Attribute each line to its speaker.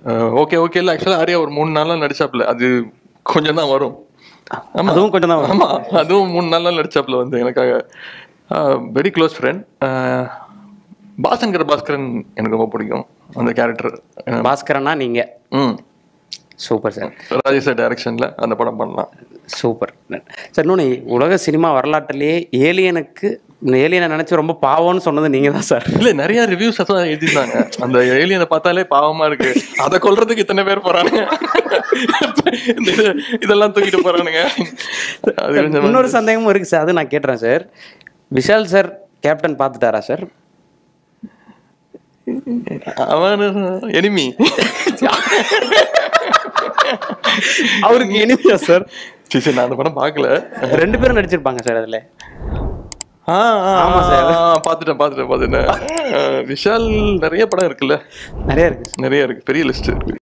Speaker 1: Okay okay இல்ல ஆக்சுவலா ஆரியா ஒரு மூணு நாளா நடிச்சாப்ல அது கொஞ்சம் தான் வரும் ஆமா
Speaker 2: அதுவும் கொஞ்சம் தான் வரும்.
Speaker 1: ஆமா அதுவும் மூணு நாளா நடிச்சாப்ல வந்து எனக்காக வெரி க்ளோஸ் ஃப்ரெண்ட் பாசங்கர் பாஸ்கரன் எனக்கு ரொம்ப பிடிக்கும் அந்த கேரக்டர்
Speaker 2: பாஸ்கரனா நீங்க
Speaker 1: ம்
Speaker 2: சூப்பர் சார்
Speaker 1: ராஜேஷ் டைரக்ஷன்ல அந்த படம் பண்ணலாம்
Speaker 2: சூப்பர் சார் இன்னொன்று உலக சினிமா வரலாற்றிலேயே ஏலியனுக்கு ஏலியனை நினைச்சு ரொம்ப பாவம்னு சொன்னது நீங்க தான் சார்
Speaker 1: இல்ல நிறைய ரிவ்யூஸ் அதான் எழுதிருந்தாங்க அந்த ஏலியனை பார்த்தாலே பாவமா இருக்கு அதை கொல்றதுக்கு இத்தனை பேர் போறானுங்க இந்த இது- இதெல்லாம் தூக்கிட்டு போறானுங்க அது கொஞ்சம்
Speaker 2: இன்னொரு சந்தேகமும் இருக்கு சார் அது நான் கேட்டுறேன் சார் விஷால் சார் கேப்டன் பார்த்துட்டாரா சார்
Speaker 1: அவன் எனிமி
Speaker 2: அவருக்கு இனிமையா சார்
Speaker 1: சரி சரி நான் அந்த படம் பார்க்கல
Speaker 2: ரெண்டு பேரும் நடிச்சிருப்பாங்க சார் அதுல
Speaker 1: ஆ, ஆ,
Speaker 2: ஆமா
Speaker 1: ஆ,
Speaker 2: சார்.
Speaker 1: ஆ, பார்த்துட்டேன் பார்த்துட்டேன் பார்த்துட்டேன் ஆ, விஷால் நிறைய படம் இருக்குல்ல
Speaker 2: நிறைய இருக்கு
Speaker 1: நிறைய இருக்கு பெரிய லிஸ்ட் இருக்கு